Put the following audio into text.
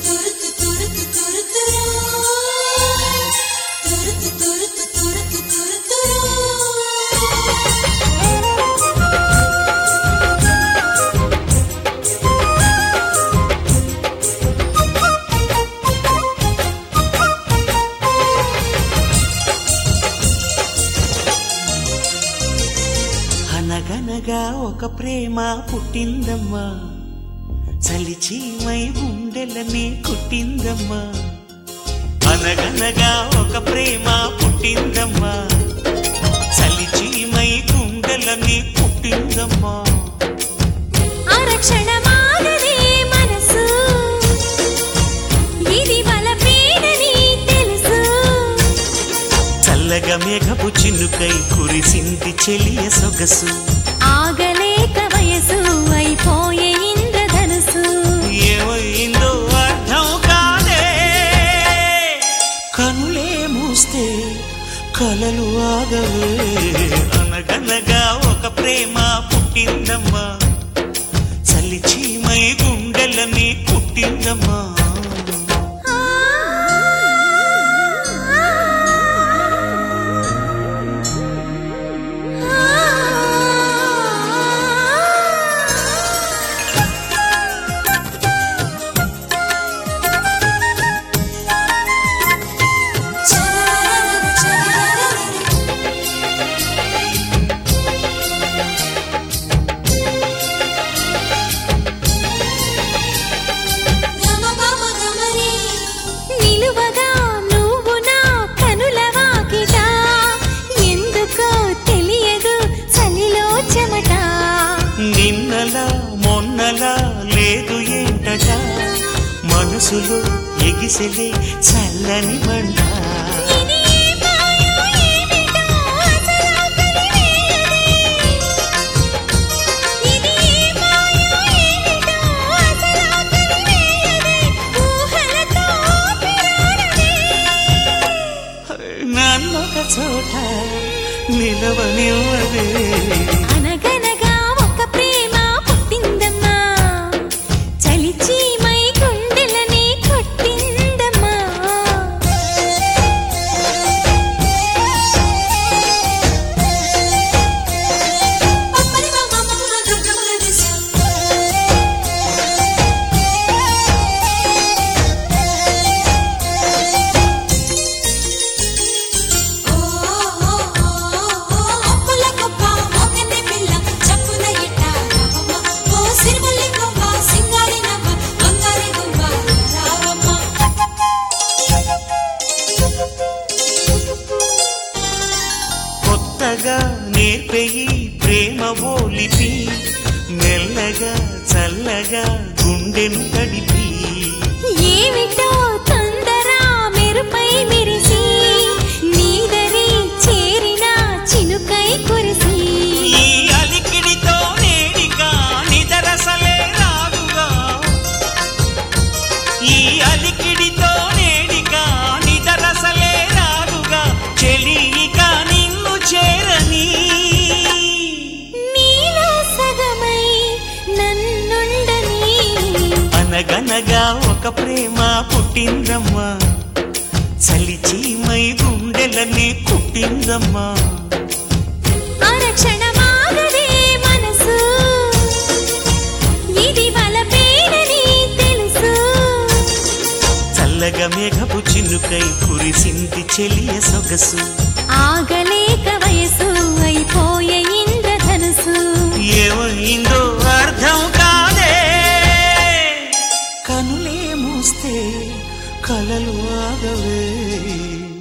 తురుతు తురుతు తురుతురు తురుతు తురుతు తురుతు తురుతురు అనగనగా ఒక ప్రేమ పుట్టిందమ్మా చలిచీమై గుండెలని కుట్టిందమ్మా అనగనగా ఒక ప్రేమ పుట్టిందమ్మా చలిచీమై గుండెలని పుట్టిందమ్మా ఆరక్షణమాగదే మనసు ఇది బలపీడని తెలుసు చల్లగా మేఘపు చిన్నుకై కురిసింది చెలియ సొగసు ఆగలేక వయసు అయిపోయే ఇంద్రధనుసు ఏమైందో అర్థం కాదే కనులే మూస్తే కలలు ఆగవే అనగనగా ఒక ప్రేమ పుట్టిందమ్మా చలిచీమై గుండెలని పుట్టిందమ్మా నిలువగా నువ్వు నా కనుల వాకిట ఎందుకో తెలియదు చలిలో చెమట నిన్నలా మొన్నలా లేదు ఏంటట మనసులో ఎగిసెలే చల్లని మంట ఇది ఏ మాయో ఏమిటో అసలు కనివేయదే. ఇది ఏ మాయో ఏమిటో అసలు కనివేయదే. ఊహలతో పిరాడదే. నన్నొక చోట నిలవనివ్వదే అనగనగా ఒక ప్రేమ పుట్టిందమ్మా చలిచీమై గుండెలని కొట్టిందమ్మా కొత్తగా నేర్పెయి ప్రేమ ఓలిపి మెల్లగా చల్లగా గుండెను తడిపి ఏమిటో తొందర మెరుపై మెరిసి నీదరి చేరిన చినుకై కురిసి ఈ అలికిడితో నేడిగా నిదరసలే రాదుగా ఈ అలికిడితో నేడిగా నిదరసలే రాదుగా చెలిగా నిన్ను చేరని నీలో సగమై నన్నుండని అనగనగా ఒక ప్రేమ పుట్టిందమ్మా చలిచీమై గుండెలని కుట్టిందమ్మా ఆరక్షణమాగదే మనసు ఇది బలపేడని తెలుసు చల్లగా మేఘపు చిన్నుకై కురిసింది చెలియ సొగసు ఆగలేక వయసు అయిపోయే ఇంద్రధనుసు ఏమైందో అర్థం కాదే కనులే మూస్తే కలలు ఆగవే